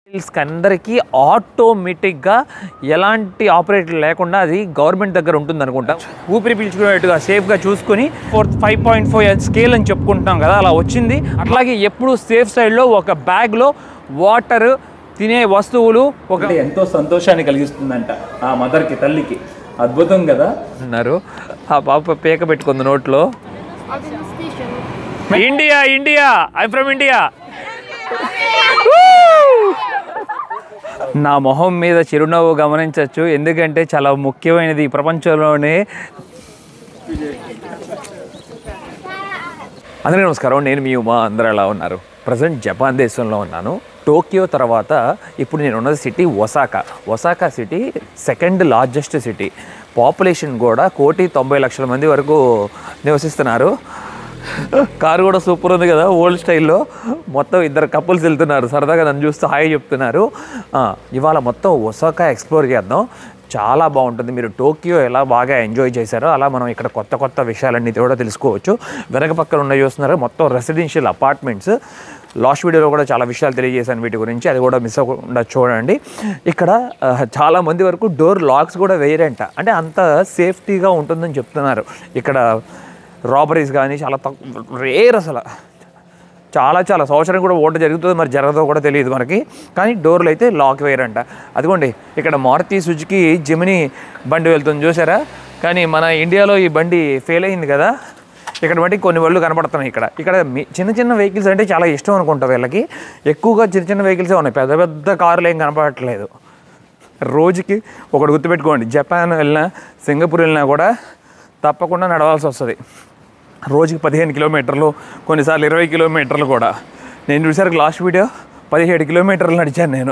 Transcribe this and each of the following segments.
కి అందరికీ ఆటోమేటిక్గా ఎలాంటి ఆపరేటర్ లేకుండా అది గవర్నమెంట్ దగ్గర ఉంటుంది అనుకుంటా ఊపిరి పీల్చుకునేట్టుగా సేఫ్గా చూసుకొని four five point five scale అని చెప్పుకుంటున్నాం కదా అలా వచ్చింది అట్లాగే ఎప్పుడు సేఫ్ సైడ్లో ఒక బ్యాగ్లో వాటర్ తినే వస్తువులు ఒక ఎంతో సంతోషాన్ని కలిగిస్తుందంట ఆ మదర్కి తల్లికి అద్భుతం కదా అన్నారు ఆ పాప పేక పెట్టుకుంది నోట్లో India India I from India నా మొహం మీద చిరునవ్వు గమనించవచ్చు ఎందుకంటే చాలా ముఖ్యమైనది ఈ ప్రపంచంలోనే అందరికీ నమస్కారం నేను మీ ఉమా అందరూ ఎలా ఉన్నారు ప్రజెంట్ జపాన్ దేశంలో ఉన్నాను టోక్యో తర్వాత ఇప్పుడు నేను ఉన్నది city Osaka Osaka city second largest city population కూడా కోటి తొంభై లక్షల మంది వరకు నివసిస్తున్నారు కారు కూడా సూపర్ ఉంది కదా ఓల్డ్ స్టైల్లో మొత్తం ఇద్దరు కపుల్స్ వెళ్తున్నారు సరదాగా నన్ను చూస్తూ హాయ్ చెప్తున్నారు ఆ, ఇవాళ మొత్తం ఒసాకా ఎక్స్ప్లోర్ చేద్దాం చాలా బాగుంటుంది మీరు టోక్యో ఎలా బాగా ఎంజాయ్ చేశారో అలా మనం ఇక్కడ కొత్త కొత్త విషయాలన్నీ కూడా తెలుసుకోవచ్చు వెనక పక్కన ఉన్న చూస్తున్నారు మొత్తం రెసిడెన్షియల్ అపార్ట్మెంట్స్ లాస్ట్ వీడియోలో కూడా చాలా విషయాలు తెలియజేశాను వీటి గురించి అది కూడా మిస్ అవ్వకుండా చూడండి ఇక్కడ ఆ, చాలా మంది వరకు డోర్ లాక్స్ కూడా వేయరంట అంటే అంత సేఫ్టీగా ఉంటుందని చెప్తున్నారు ఇక్కడ రాబరీస్ కానీ చాలా తక్కువ రేర్ అసలు చాలా చాలా సంవత్సరం కూడా ఓట జరుగుతుందో మరి జరగదో కూడా తెలియదు మనకి కానీ డోర్లు అయితే లాక్ వేయరంట అదిగోండి ఇక్కడ మారుతి సుజుకి జెమిని బండి వెళ్తుంది చూసారా కానీ మన ఇండియాలో ఈ బండి ఫెయిల్ అయింది కదా ఇక్కడ బట్టి కొన్ని వాళ్ళు కనపడుతున్నాయి ఇక్కడ ఇక్కడ మీ- చిన్న చిన్న వెహికల్స్ అంటే చాలా ఇష్టం అనుకుంటా వీళ్ళకి ఎక్కువగా చిన్న చిన్న వెహికల్సే ఉన్నాయి పెద్ద పెద్ద కార్లు ఏం కనపడట్లేదు రోజుకి ఒకటి గుర్తుపెట్టుకోండి జపాన్ వెళ్ళినా సింగపూర్ వెళ్ళినా కూడా తప్పకుండా నడవాల్సి వస్తుంది రోజుకి పదిహేను కిలోమీటర్లు కొన్నిసార్లు ఇరవై కిలోమీటర్లు కూడా నేను చూసారు లాస్ట్ వీడియో పదిహేడు కిలోమీటర్లు నడిచాను నేను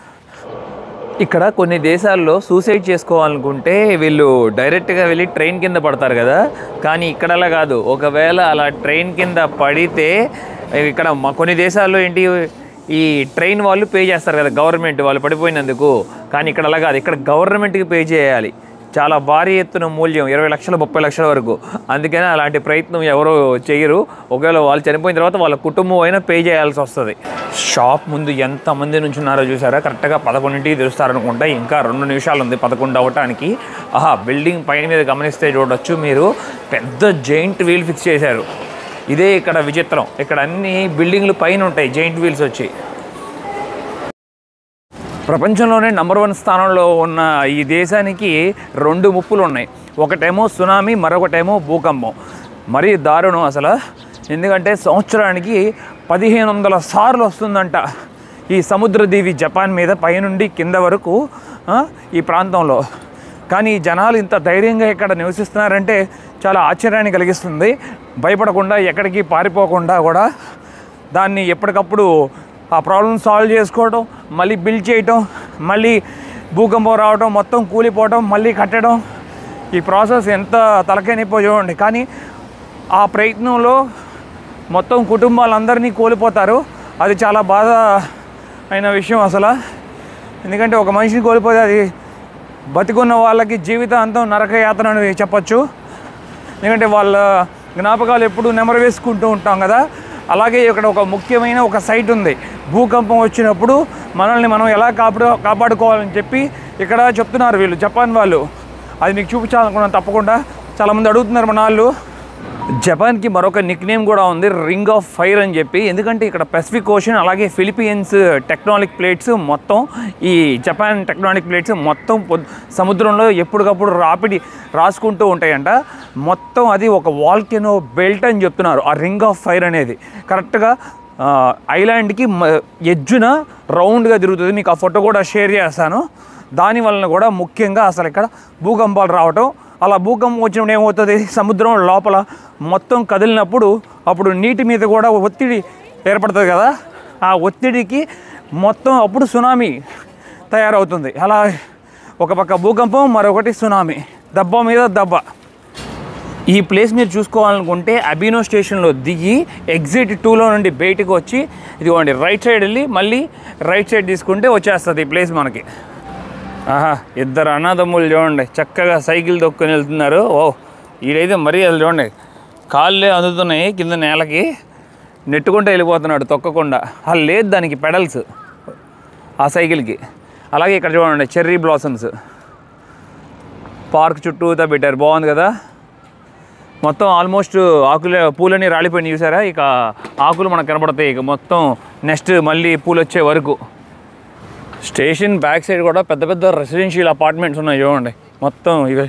ఇక్కడ కొన్ని దేశాల్లో సూసైడ్ చేసుకోవాలనుకుంటే వీళ్ళు డైరెక్ట్గా వెళ్ళి ట్రైన్ కింద పడతారు కదా కానీ ఇక్కడలా కాదు ఒకవేళ అలా ట్రైన్ కింద పడితే ఇక్కడ మా కొన్ని దేశాల్లో ఏంటి ఈ ట్రైన్ వాళ్ళు పే చేస్తారు కదా గవర్నమెంట్ వాళ్ళు పడిపోయినందుకు కానీ ఇక్కడ అలా కాదు ఇక్కడ గవర్నమెంట్కి పే చేయాలి చాలా భారీ ఎత్తున మూల్యం ఇరవై లక్షల ముప్పై లక్షల వరకు అందుకని అలాంటి ప్రయత్నం ఎవరు చేయరు ఒకవేళ వాళ్ళు చనిపోయిన తర్వాత వాళ్ళ కుటుంబం అయినా పే చేయాల్సి వస్తుంది షాప్ ముందు ఎంతమంది నుంచి ఉన్నారో చూసారా కరెక్ట్గా పదకొండింటికి తెలుస్తారనుకుంటా ఇంకా రెండు నిమిషాలు ఉంది పదకొండు అవ్వటానికి ఆహా బిల్డింగ్ పైన మీద గమనిస్తే చూడొచ్చు మీరు పెద్ద జైంట్ వీల్ ఫిక్స్ చేశారు ఇదే ఇక్కడ విచిత్రం ఇక్కడ అన్ని బిల్డింగ్లు పైన ఉంటాయి జైంట్ వీల్స్ వచ్చి ప్రపంచంలోనే నంబర్ వన్ స్థానంలో ఉన్న ఈ దేశానికి రెండు ముప్పులు ఉన్నాయి ఒకటేమో సునామీ మరొకటేమో భూకంపం మరీ దారుణం అసలు ఎందుకంటే సంవత్సరానికి పదిహేను వందల సార్లు వస్తుందంట ఈ సముద్రదీవి జపాన్ మీద పైనుండి కింద వరకు ఆ, ఈ ప్రాంతంలో కానీ ఈ జనాలు ఇంత ధైర్యంగా ఇక్కడ నివసిస్తున్నారంటే చాలా ఆశ్చర్యాన్ని కలిగిస్తుంది భయపడకుండా ఎక్కడికి పారిపోకుండా కూడా దాన్ని ఎప్పటికప్పుడు ఆ ప్రాబ్లమ్ సాల్వ్ చేసుకోవడం మళ్ళీ బిల్డ్ చేయటం మళ్ళీ భూకంపం రావడం మొత్తం కూలిపోవడం మళ్ళీ కట్టడం ఈ ప్రాసెస్ ఎంత తలకైనపో చూడండి కానీ ఆ ప్రయత్నంలో మొత్తం కుటుంబాలందరినీ కోల్పోతారు అది చాలా బాధ అయిన విషయం అసలు ఎందుకంటే ఒక మనిషిని కోల్పోతే అది బతికున్న వాళ్ళకి జీవితాంతం నరకయాతన అని చెప్పచ్చు ఎందుకంటే వాళ్ళ జ్ఞాపకాలు ఎప్పుడు నెమరు వేసుకుంటూ ఉంటాం కదా అలాగే ఇక్కడ ఒక ముఖ్యమైన ఒక సైట్ ఉంది భూకంపం వచ్చినప్పుడు మనల్ని మనం ఎలా కాపాడు కాపాడుకోవాలని చెప్పి ఇక్కడ చెప్తున్నారు వీళ్ళు జపాన్ వాళ్ళు అది మీకు చూపించాలనుకున్నాను తప్పకుండా చాలామంది అడుగుతున్నారు మన వాళ్ళు జపాన్కి మరొక నిక్ నేమ్ కూడా ఉంది రింగ్ ఆఫ్ ఫైర్ అని చెప్పి ఎందుకంటే ఇక్కడ పెసిఫిక్ ఓషన్ అలాగే ఫిలిపియన్స్ టెక్నానిక్ ప్లేట్స్ మొత్తం ఈ జపాన్ టెక్నానిక్ ప్లేట్స్ మొత్తం పొద్- సముద్రంలో ఎప్పటికప్పుడు రాపిడి రాసుకుంటూ ఉంటాయంట మొత్తం అది ఒక వాల్కెనో బెల్ట్ అని చెప్తున్నారు ఆ రింగ్ ఆఫ్ ఫైర్ అనేది కరెక్ట్గా ఆ, ఐలాండ్కి మ- ఎడ్జున రౌండ్గా తిరుగుతుంది మీకు ఆ ఫోటో కూడా షేర్ చేస్తాను దాని వలన కూడా ముఖ్యంగా అసలు ఇక్కడ భూకంపాలు రావటం అలా భూకంపం వచ్చినప్పుడు ఏమవుతుంది సముద్రం లోపల మొత్తం కదిలినప్పుడు అప్పుడు నీటి మీద కూడా ఒత్తిడి ఏర్పడుతుంది కదా ఆ ఒత్తిడికి మొత్తం అప్పుడు సునామీ తయారవుతుంది అలా ఒక పక్క భూకంపం మరొకటి సునామీ దెబ్బ మీద దెబ్బ ఈ ప్లేస్ మీరు చూసుకోవాలనుకుంటే అబినో స్టేషన్లో దిగి ఎగ్జిట్ టూలో నుండి బయటకు వచ్చి ఇదిగోండి రైట్ సైడ్ వెళ్ళి మళ్ళీ రైట్ సైడ్ తీసుకుంటే వచ్చేస్తుంది ఈ ప్లేస్ మనకి ఆహా ఇద్దరు అన్నదమ్ములు చూడండి చక్కగా సైకిల్ తొక్కుని వెళ్తున్నారు ఓ ఈడైతే మరీ అది చూడండి కాళ్ళే అందుతున్నాయి కింద నేలకి నెట్టుకుంటూ వెళ్ళిపోతున్నాడు తొక్కకుండా ఆ లేదు దానికి పెడల్స్ ఆ సైకిల్కి అలాగే ఇక్కడ చూడండి చెర్రీ బ్లాసమ్స్ పార్క్ చుట్టూతా పెట్టారు బాగుంది కదా మొత్తం ఆల్మోస్ట్ ఆకులు పూలని రాలిపోయినాయి చూసారా ఇక ఆకులు మనకు కనబడతాయి ఇక మొత్తం నెక్స్ట్ మళ్ళీ పూలు వచ్చే వరకు స్టేషన్ బ్యాక్ సైడ్ కూడా పెద్ద పెద్ద రెసిడెన్షియల్ అపార్ట్మెంట్స్ ఉన్నాయి చూడండి మొత్తం ఇవి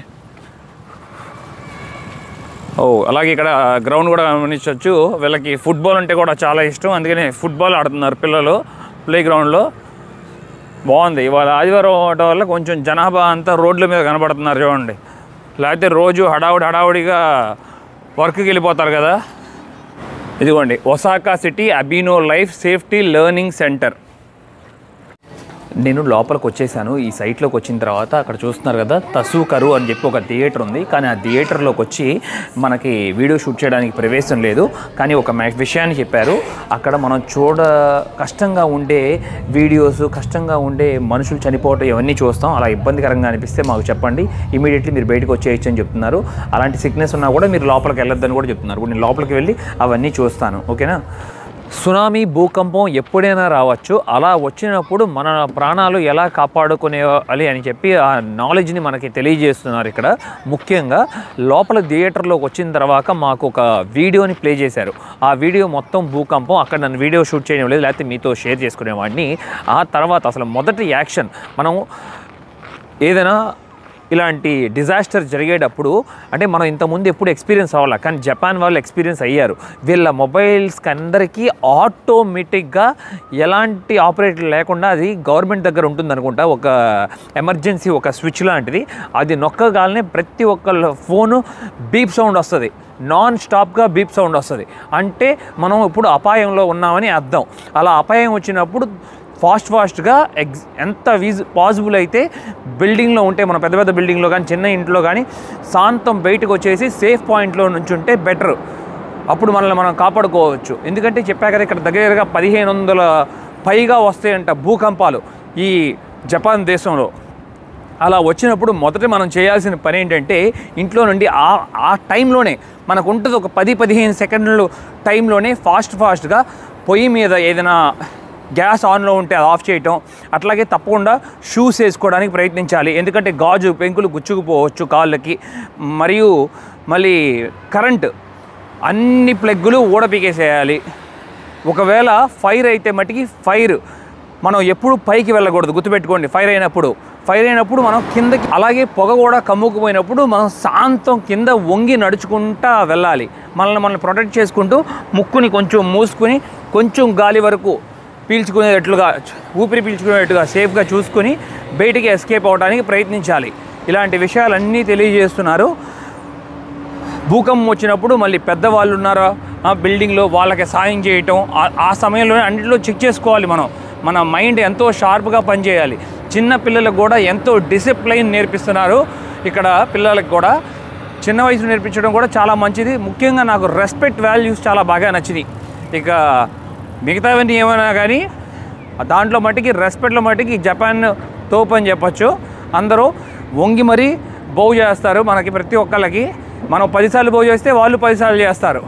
ఓ అలాగే ఇక్కడ గ్రౌండ్ కూడా గమనించవచ్చు వీళ్ళకి ఫుట్బాల్ అంటే కూడా చాలా ఇష్టం అందుకని ఫుట్బాల్ ఆడుతున్నారు పిల్లలు ప్లే గ్రౌండ్లో బాగుంది ఇవాళ ఆదివారం అవడం వల్ల కొంచెం జనాభా అంతా రోడ్ల మీద కనబడుతున్నారు చూడండి లేకపోతే రోజు హడావుడి హడావుడిగా వర్క్కి వెళ్ళిపోతారు కదా ఇదిగోండి Osaka city Abeno life safety learning center నేను లోపలికి వచ్చేసాను ఈ సైట్లోకి వచ్చిన తర్వాత అక్కడ చూస్తున్నారు కదా తసూకరు అని చెప్పి ఒక థియేటర్ ఉంది కానీ ఆ థియేటర్లోకి వచ్చి మనకి వీడియో షూట్ చేయడానికి ప్రవేశం లేదు కానీ ఒక మ- విషయాన్ని చెప్పారు అక్కడ మనం చూడ కష్టంగా ఉండే వీడియోస్ కష్టంగా ఉండే మనుషులు చనిపోవటం ఇవన్నీ చూస్తాం అలా ఇబ్బందికరంగా అనిపిస్తే మాకు చెప్పండి ఇమీడియట్లీ మీరు బయటకు వచ్చేయచ్చు అని చెప్తున్నారు అలాంటి సిక్నెస్ ఉన్నా కూడా మీరు లోపలికి వెళ్ళొద్దని కూడా చెప్తున్నారు ఇప్పుడు నేను లోపలికి వెళ్ళి అవన్నీ చూస్తాను ఓకేనా సునామీ భూకంపం ఎప్పుడైనా రావచ్చు అలా వచ్చినప్పుడు మన ప్రాణాలు ఎలా కాపాడుకునేవాలి అని చెప్పి ఆ నాలెడ్జ్ని మనకి తెలియజేస్తున్నారు ఇక్కడ ముఖ్యంగా లోపల థియేటర్లోకి వచ్చిన తర్వాత మాకు ఒక వీడియోని ప్లే చేశారు ఆ వీడియో మొత్తం భూకంపం అక్కడ నన్ను వీడియో షూట్ చేయడం లేదు లేకపోతే మీతో షేర్ చేసుకునేవాడిని ఆ తర్వాత అసలు మొదటి యాక్షన్ మనం ఏదైనా ఇలాంటి డిజాస్టర్ జరిగేటప్పుడు అంటే మనం ఇంతకుముందు ఎప్పుడు ఎక్స్పీరియన్స్ అవ్వాలి కానీ జపాన్ వాళ్ళు ఎక్స్పీరియన్స్ అయ్యారు వీళ్ళ మొబైల్స్కి అందరికీ ఆటోమేటిక్గా ఎలాంటి ఆపరేటర్ లేకుండా అది గవర్నమెంట్ దగ్గర ఉంటుంది అనుకుంటా ఒక ఎమర్జెన్సీ ఒక స్విచ్ లాంటిది అది నొక్కగానే ప్రతి ఒక్కళ్ళ ఫోను బీప్ సౌండ్ వస్తుంది నాన్ స్టాప్గా బీప్ సౌండ్ వస్తుంది అంటే మనం ఇప్పుడు అపాయంలో ఉన్నామని అర్థం అలా అపాయం వచ్చినప్పుడు ఫాస్ట్ ఫాస్ట్గా ఎగ్జ్ ఎంత వీజ్ పాసిబుల్ అయితే బిల్డింగ్లో ఉంటే మన పెద్ద పెద్ద బిల్డింగ్లో కానీ చిన్న ఇంట్లో కానీ శాంతం బయటకు వచ్చేసి సేఫ్ పాయింట్లో నుంచి ఉంటే బెటర్ అప్పుడు మనల్ని మనం కాపాడుకోవచ్చు ఎందుకంటే చెప్పా కదా ఇక్కడ దగ్గరగా పదిహేను వందల పైగా వస్తాయంట భూకంపాలు ఈ జపాన్ దేశంలో అలా వచ్చినప్పుడు మొదట మనం చేయాల్సిన పని ఏంటంటే ఇంట్లో నుండి ఆ ఆ టైంలోనే మనకు ఉంటుంది ఒక పది పదిహేను సెకండ్లు టైంలోనే ఫాస్ట్ ఫాస్ట్గా పొయ్యి మీద ఏదైనా గ్యాస్ ఆన్లో ఉంటే అది ఆఫ్ చేయటం అట్లాగే తప్పకుండా షూస్ వేసుకోవడానికి ప్రయత్నించాలి ఎందుకంటే గాజు పెంకులు గుచ్చుకుపోవచ్చు కాళ్ళకి మరియు మళ్ళీ కరెంట్ అన్ని ప్లగ్గులు ఊడపీకేసేయాలి ఒకవేళ ఫైర్ అయితే మటుకి ఫైర్ మనం ఎప్పుడు పైకి వెళ్ళకూడదు గుర్తుపెట్టుకోండి ఫైర్ అయినప్పుడు ఫైర్ అయినప్పుడు మనం కిందకి అలాగే పొగ కూడా కమ్ముకుపోయినప్పుడు మనం శాంతం కింద వంగి నడుచుకుంటా వెళ్ళాలి మనల్ని మనం ప్రొటెక్ట్ చేసుకుంటూ ముక్కుని కొంచెం మూసుకుని కొంచెం గాలి వరకు పీల్చుకునేటట్లుగా ఊపిరి పీల్చుకునేట్టుగా సేఫ్గా చూసుకుని బయటికి ఎస్కేప్ అవడానికి ప్రయత్నించాలి ఇలాంటి విషయాలన్నీ తెలియజేస్తున్నారు భూకంపం వచ్చినప్పుడు మళ్ళీ పెద్దవాళ్ళు ఉన్నారా ఆ బిల్డింగ్లో వాళ్ళకి సాయం చేయటం ఆ- ఆ సమయంలోనే అన్నింటిలో చెక్ చేసుకోవాలి మనం మన మైండ్ ఎంతో షార్ప్గా పనిచేయాలి చిన్న పిల్లలకు కూడా ఎంతో డిసిప్లైన్ నేర్పిస్తున్నారు ఇక్కడ పిల్లలకు కూడా చిన్న వయసు నేర్పించడం కూడా చాలా మంచిది ముఖ్యంగా నాకు రెస్పెక్ట్ వాల్యూస్ చాలా బాగా నచ్చినాయి ఇక మిగతావన్నీ ఏమైనా కానీ దాంట్లో మట్టికి రెస్పెక్ట్లో మట్టికి జపాన్ తోపు అని చెప్పొచ్చు అందరూ వంగి మరీ బౌ చేస్తారు మనకి ప్రతి ఒక్కళ్ళకి మనం పదిసార్లు బౌ చేస్తే వాళ్ళు పదిసార్లు చేస్తారు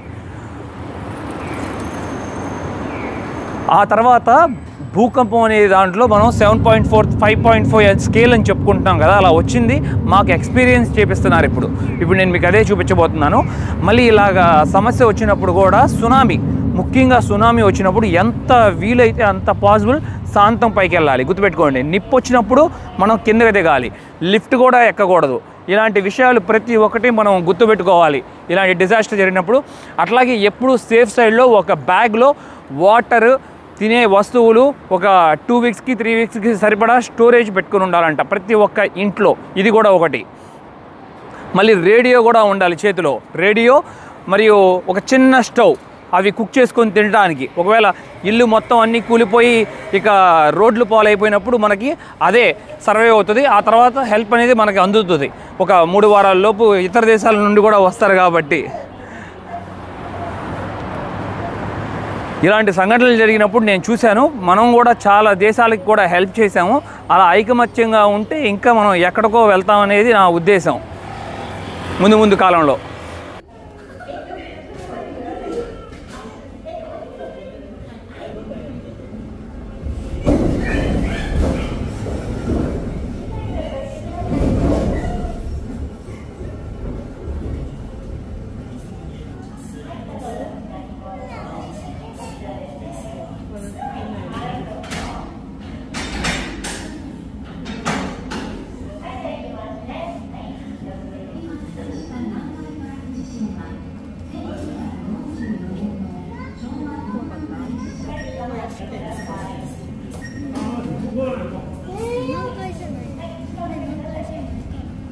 ఆ తర్వాత భూకంపం అనే దాంట్లో మనం seven point four five point four scale అని చెప్పుకుంటున్నాం కదా అలా వచ్చింది మాకు ఎక్స్పీరియన్స్ చేపిస్తున్నారు ఇప్పుడు ఇప్పుడు నేను మీకు అదే చూపించబోతున్నాను మళ్ళీ ఇలాగా సమస్య వచ్చినప్పుడు కూడా సునామీ ముఖ్యంగా సునామీ వచ్చినప్పుడు ఎంత వీలైతే అంత పాసిబుల్ శాంతం పైకి వెళ్ళాలి గుర్తుపెట్టుకోండి నిప్పు వచ్చినప్పుడు మనం కిందకి దిగాలి లిఫ్ట్ కూడా ఎక్కకూడదు ఇలాంటి విషయాలు ప్రతి ఒక్కటి మనం గుర్తుపెట్టుకోవాలి ఇలాంటి డిజాస్టర్ జరిగినప్పుడు అట్లాగే ఎప్పుడు సేఫ్ సైడ్లో ఒక బ్యాగ్లో వాటర్ తినే వస్తువులు ఒక టూ వీక్స్కి త్రీ వీక్స్కి సరిపడా స్టోరేజ్ పెట్టుకుని ఉండాలంట ప్రతి ఒక్క ఇంట్లో ఇది కూడా ఒకటి మళ్ళీ రేడియో కూడా ఉండాలి చేతిలో రేడియో మరియు ఒక చిన్న స్టవ్ అవి కుక్ చేసుకొని తినడానికి ఒకవేళ ఇల్లు మొత్తం అన్నీ కూలిపోయి ఇక రోడ్లు పాలైపోయినప్పుడు మనకి అదే సర్వే అవుతుంది ఆ తర్వాత హెల్ప్ అనేది మనకి అందుతుంది ఒక మూడు వారాల లోపు ఇతర దేశాల నుండి కూడా వస్తారు కాబట్టి ఇలాంటి సంఘటనలు జరిగినప్పుడు నేను చూశాను మనం కూడా చాలా దేశాలకు కూడా హెల్ప్ చేశాము అలా ఐకమత్యంగా ఉంటే ఇంకా మనం ఎక్కడికో వెళ్తాం అనేది నా ఉద్దేశం ముందు ముందు కాలంలో 回じゃないこれ何回じゃない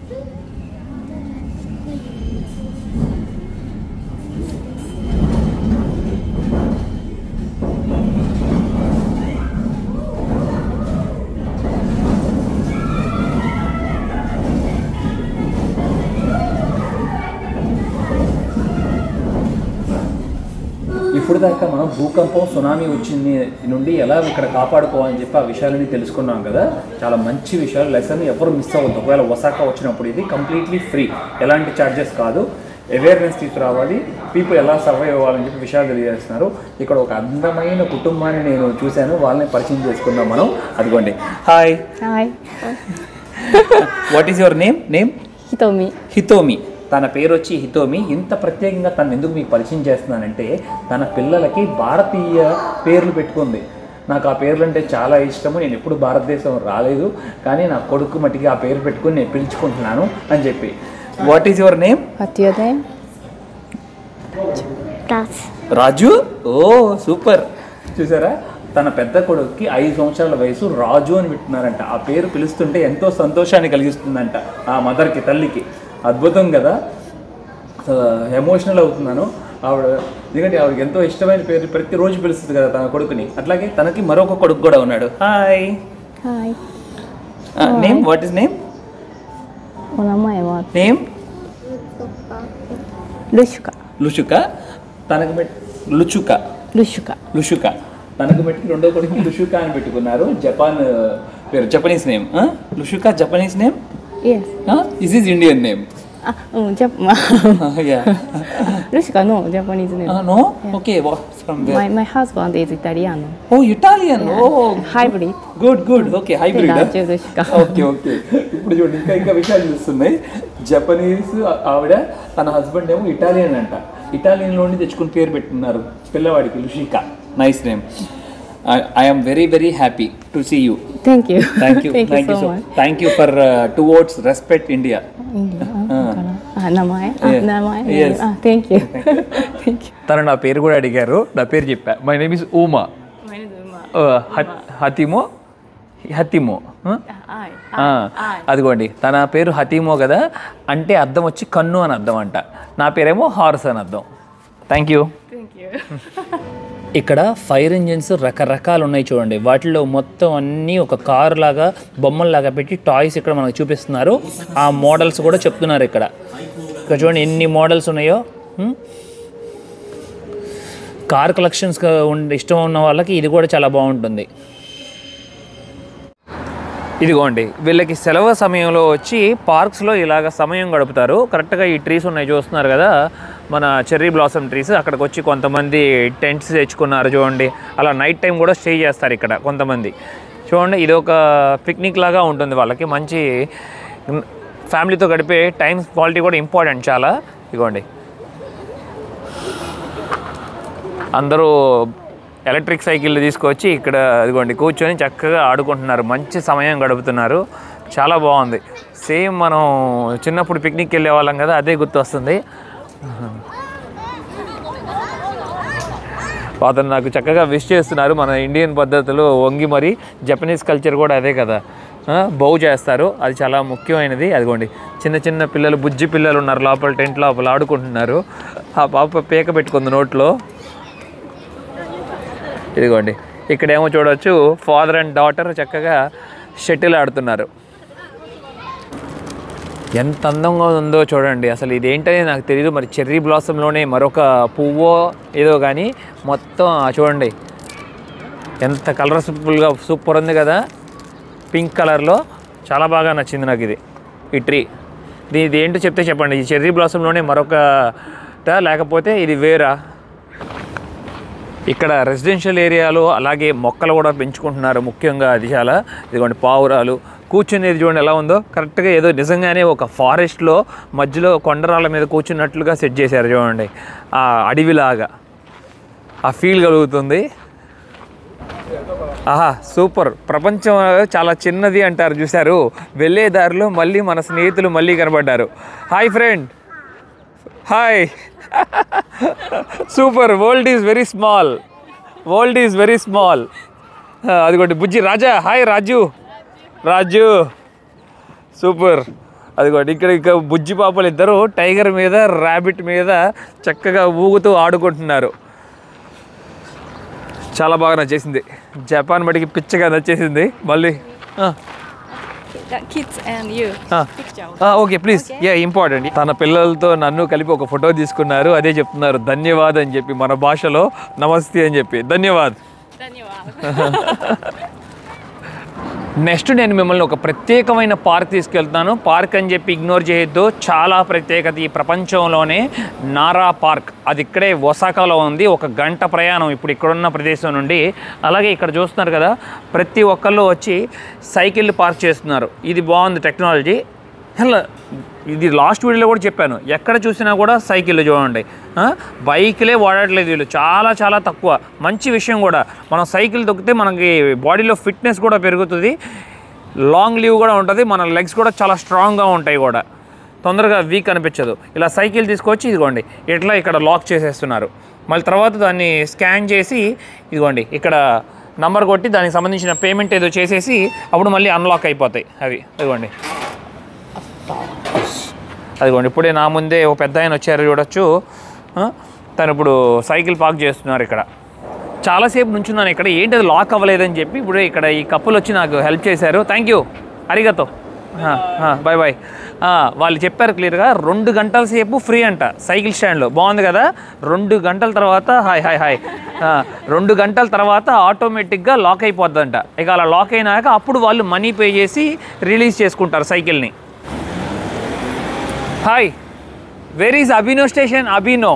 ఇప్పుడు దాకా మనం భూకంపం సునామీ వచ్చింది నుండి ఎలా ఇక్కడ కాపాడుకోవాలని చెప్పి ఆ విషయాలని తెలుసుకున్నాం కదా చాలా మంచి విషయాలు లెసన్ ఎవరు మిస్ అవ్వద్దు ఒకవేళ ఒసాకా వచ్చినప్పుడు ఇది కంప్లీట్లీ ఫ్రీ ఎలాంటి ఛార్జెస్ కాదు అవేర్నెస్ తీసుకురావాలి పీపుల్ ఎలా సర్వైవ్ అవ్వాలని చెప్పి విషయాలు తెలియజేస్తున్నారు ఇక్కడ ఒక అందమైన కుటుంబాన్ని నేను చూశాను వాళ్ళని పరిచయం చేసుకుందాం మనం అదిగోండి hi Hi, what is your name name Hitomi. Hitomi తన పేరు వచ్చి హితోమి ఇంత ప్రత్యేకంగా తను ఎందుకు మీకు పరిచయం చేస్తున్నానంటే తన పిల్లలకి భారతీయ పేర్లు పెట్టుకుంది నాకు ఆ పేర్లు అంటే చాలా ఇష్టము నేను ఎప్పుడు భారతదేశం రాలేదు కానీ నా కొడుకు మట్టికి ఆ పేరు పెట్టుకుని నేను పిలుచుకుంటున్నాను అని చెప్పి what is your name What's your name? Plus రాజు ఓ సూపర్ చూసారా తన పెద్ద కొడుకుకి ఐదు సంవత్సరాల వయసు రాజు అని పెట్టున్నారంట ఆ పేరు పిలుస్తుంటే ఎంతో సంతోషాన్ని కలిగిస్తుందంట ఆ మదర్కి తల్లికి అద్భుతం కదా ఎమోషనల్ అవుతున్నాను ఆవిడ ఎందుకంటే ఆవిడకి ఎంతో ఇష్టమైన పేరు ప్రతిరోజు పిలుస్తుంది కదా తన కొడుకుని అట్లాగే తనకి మరొక కొడుకు కూడా ఉన్నాడు hi Hi. Name what is name お名前は name ルシュカ。 Lushuka తనకు పెట్ లుచుక ルシュカ。 లుషుక తనకు పెట్టి రెండో కొడుకు లుషుక అని పెట్టుకున్నారు జపాన్ పేరు Japanese name Lushuka Japanese name Yes. Is is Indian name あ、うん、ジャまルシュカのジャパニーズネーム。 no okay from My my husband is Italiano. Oh Italian oh Hybrid. Good good okay hybrid Raju Lushuka. Okay okay ఇప్పుడు చూడండి ఇంకా ఇంకా విషయాలు చూస్తున్నాయి జపనీస్ ఆవిడ తన husband ఏమో Italian అంట ఇటాలియన్ నుండి తెచ్చుకుని పేరు పెట్టుకున్నారు పిల్లవాడికి Lushika nice name I'm very very happy to see you Thank you. Thank you Thank you thank you so so much. Thank you for towards respect India いいんだよあだからあ、名前あ、 Yes. 名前 Yes. あ、Thank you. Thank you. తను నా పేరు కూడా అడిగారు నా పేరు చెప్పా my name is Uma My name is Uma. హతిమో హతిమో ఆ? I. ఆ, అదిగోండి తన పేరు హతీమో కదా అంటే అర్థం వచ్చి కన్ను అని అర్థం అంట నా పేరేమో హార్స్ అని అర్థం థ్యాంక్ యూ Thank you. ఇక్కడ ఫైర్ ఇంజిన్స్ రకరకాలు ఉన్నాయి చూడండి వాటిలో మొత్తం అన్నీ ఒక కారు లాగా బొమ్మల్లాగా పెట్టి టాయ్స్ ఇక్కడ మనకు చూపిస్తున్నారు ఆ మోడల్స్ కూడా చెప్తున్నారు ఇక్కడ ఇక్కడ చూడండి ఎన్ని మోడల్స్ ఉన్నాయో హ్మ్? కార్ కలెక్షన్స్ ఇష్టం ఉన్న వాళ్ళకి ఇది కూడా చాలా బాగుంటుంది ఇదిగోండి వీళ్ళకి సెలవు సమయంలో వచ్చి పార్క్స్లో ఇలాగ సమయం గడుపుతారు కరెక్ట్గా ఈ ట్రీస్ ఉన్నాయి చూస్తున్నారు కదా మన చెర్రీ బ్లాసమ్ ట్రీస్ అక్కడికి వచ్చి కొంతమంది టెంట్స్ తెచ్చుకున్నారు చూడండి అలా నైట్ టైం కూడా స్టే చేస్తారు ఇక్కడ కొంతమంది చూడండి ఇది ఒక పిక్నిక్ లాగా ఉంటుంది వాళ్ళకి మంచి ఫ్యామిలీతో గడిపే టైం క్వాలిటీ కూడా ఇంపార్టెంట్ చాలా ఇదిగోండి అందరూ ఎలక్ట్రిక్ సైకిల్ తీసుకొచ్చి ఇక్కడ ఇదిగోండి కూర్చొని చక్కగా ఆడుకుంటున్నారు మంచి సమయం గడుపుతున్నారు చాలా బాగుంది సేమ్ మనం చిన్నప్పుడు పిక్నిక్ వెళ్ళే వాళ్ళం కదా అదే గుర్తు వస్తుంది అతను నాకు చక్కగా విష్ చేస్తున్నారు మన ఇండియన్ పద్ధతిలో వంగి మరి జపనీస్ కల్చర్ కూడా అదే కదా ఆ, బౌ చేస్తారు అది చాలా ముఖ్యమైనది అదిగోండి చిన్న చిన్న పిల్లలు బుజ్జి పిల్లలు ఉన్నారు లోపల టెంట్ లోపల ఆడుకుంటున్నారు ఆ పాప పీక పెట్టుకుంది నోట్లో ఇదిగోండి ఇక్కడేమో చూడవచ్చు ఫాదర్ అండ్ డాటర్ చక్కగా షటిల్ ఆడుతున్నారు ఎంత అందంగా ఉందో చూడండి అసలు ఇదేంటనేది నాకు తెలియదు మరి చెర్రీ బ్లాసంలోనే మరొక పువ్వో ఏదో కానీ మొత్తం ఆ చూడండి ఎంత కలర్ఫుల్గా సూపర్ ఉంది కదా పింక్ కలర్లో చాలా బాగా నచ్చింది నాకు ఇది ఈ ట్రీ ఇది ఇది ఏంటో చెప్తే చెప్పండి ఈ చెర్రీ బ్లాసంలోనే మరొక లేకపోతే ఇది వేరా ఇక్కడ రెసిడెన్షియల్ ఏరియాలో అలాగే మొక్కలు కూడా పెంచుకుంటున్నారు ముఖ్యంగా అది చాలా ఇదిగోండి పావురాలు కూర్చునేది చూడండి ఎలా ఉందో కరెక్ట్గా ఏదో నిజంగానే ఒక ఫారెస్ట్లో మధ్యలో కొండరాళ్ళ మీద కూర్చున్నట్లుగా సెట్ చేశారు చూడండి ఆ అడవిలాగా ఆ ఫీల్ కలుగుతుంది ఆహా సూపర్ ప్రపంచం చాలా చిన్నది అంటారు చూశారు వెళ్ళే దారిలో మళ్ళీ మన స్నేహితులు మళ్ళీ కనబడ్డారు hi friend hi super world is very small world is very small ఆ, అదిగోండి బుజ్జి రాజా హాయ్ రాజు రాజు సూపర్ అదిగోండి ఇక్కడ ఇక బుజ్జి పాపలు ఇద్దరు టైగర్ మీద ర్యాబిట్ మీద చక్కగా ఊగుతూ ఆడుకుంటున్నారు చాలా బాగా నచ్చేసింది జపాన్ మడికి పిచ్చగా నచ్చేసింది మళ్ళీ ఆ, The kids and you. ఆ. Picture. Okay please yeah important తన పిల్లలతో నన్ను కలిపి ఒక ఫోటో తీసుకున్నారు అదే చెప్తున్నారు ధన్యవాద్ అని చెప్పి మన భాషలో నమస్తే అని చెప్పి ధన్యవాద్ నెక్స్ట్ నేను మిమ్మల్ని ఒక ప్రత్యేకమైన పార్క్ తీసుకెళ్తాను పార్క్ అని చెప్పి ఇగ్నోర్ చేయొద్దు చాలా ప్రత్యేకత ఈ ప్రపంచంలోనే నారా పార్క్ అది ఇక్కడే ఒసాకాలో ఉంది ఒక గంట ప్రయాణం ఇప్పుడు ఇక్కడున్న ప్రదేశం నుండి అలాగే ఇక్కడ చూస్తున్నారు కదా ప్రతి ఒక్కళ్ళు వచ్చి సైకిల్ పార్క్ చేస్తున్నారు ఇది బాగుంది టెక్నాలజీ హలో ఇది లాస్ట్ వీడియోలో కూడా చెప్పాను ఎక్కడ చూసినా కూడా సైకిల్ చూడండి ఆ? బైక్లే వాడట్లేదు వీళ్ళు చాలా చాలా తక్కువ మంచి విషయం కూడా మనం సైకిల్ తొక్కితే మనకి బాడీలో ఫిట్నెస్ కూడా పెరుగుతుంది లాంగ్ లీవ్ కూడా ఉంటుంది మన లెగ్స్ కూడా చాలా స్ట్రాంగ్గా ఉంటాయి కూడా తొందరగా వీక్ అనిపించదు ఇలా సైకిల్ తీసుకొచ్చి ఇదిగోండి ఇట్లా ఇక్కడ లాక్ చేసేస్తున్నారు మళ్ళీ తర్వాత దాన్ని స్కాన్ చేసి ఇదిగోండి ఇక్కడ నంబర్ కొట్టి దానికి సంబంధించిన పేమెంట్ ఏదో చేసేసి అప్పుడు మళ్ళీ అన్లాక్ అయిపోతాయి అవి ఇదిగోండి అదిగోండి ఇప్పుడే నా ముందే ఒక పెద్ద ఆయన వచ్చారు చూడొచ్చు ఆ, తను ఇప్పుడు సైకిల్ పార్క్ చేస్తున్నారు ఇక్కడ చాలాసేపు నుంచున్నాను ఇక్కడ ఏంటి అది లాక్ అవ్వలేదని చెప్పి ఇప్పుడు ఇక్కడ ఈ కప్పులు వచ్చి నాకు హెల్ప్ చేశారు థ్యాంక్ యూ అరిగతో బాయ్ బాయ్ వాళ్ళు చెప్పారు క్లియర్గా రెండు గంటల సేపు ఫ్రీ అంట సైకిల్ స్టాండ్లో బాగుంది కదా రెండు గంటల తర్వాత హాయ్ హాయ్ హాయ్ ఆ, రెండు గంటల తర్వాత ఆటోమేటిక్గా లాక్ అయిపోద్దంట ఇక అలా లాక్ అయినాక అప్పుడు వాళ్ళు మనీ పే చేసి రిలీజ్ చేసుకుంటారు సైకిల్ని hi where is Abino station Abino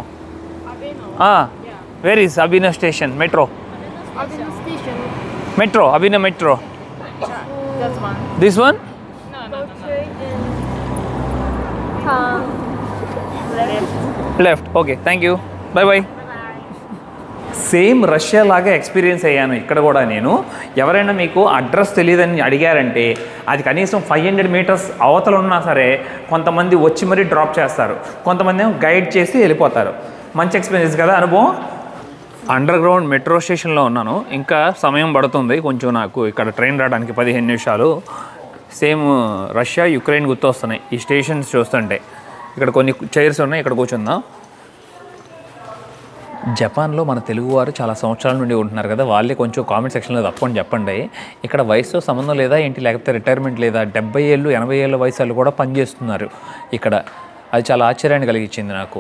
where is Abino station metro Abino station. Metro Abino metro That's one. This one Go straight and turn left. Left okay thank you bye bye same Russia లాగా experience అయ్యాను ఇక్కడ కూడా నేను ఎవరైనా మీకు address తెలియదని అడిగారంటే అది కనీసం ఫైవ్ హండ్రెడ్ మీటర్స్ అవతల ఉన్నా సరే కొంతమంది వచ్చి మరీ డ్రాప్ చేస్తారు కొంతమంది ఏమో గైడ్ చేసి వెళ్ళిపోతారు మంచి ఎక్స్పీరియన్స్ కదా అనుభవం అండర్ గ్రౌండ్ మెట్రో స్టేషన్లో ఉన్నాను ఇంకా సమయం పడుతుంది కొంచెం నాకు ఇక్కడ ట్రైన్ రావడానికి పదిహేను నిమిషాలు సేమ్ రష్యా యుక్రెయిన్ గుర్తొస్తున్నాయి ఈ స్టేషన్స్ చూస్తుంటే ఇక్కడ కొన్ని చైర్స్ ఉన్నాయి ఇక్కడ కూర్చుందాం జపాన్లో మన తెలుగువారు చాలా సంవత్సరాల నుండి ఉంటున్నారు కదా వాళ్ళే కొంచెం కామెంట్ సెక్షన్లో తప్పకుండా చెప్పండి ఇక్కడ వయసుతో సంబంధం లేదా ఏంటి లేకపోతే రిటైర్మెంట్ లేదా డెబ్బై ఏళ్ళు ఎనభై ఏళ్ళ వయసు వాళ్ళు కూడా పనిచేస్తున్నారు ఇక్కడ అది చాలా ఆశ్చర్యాన్ని కలిగించింది నాకు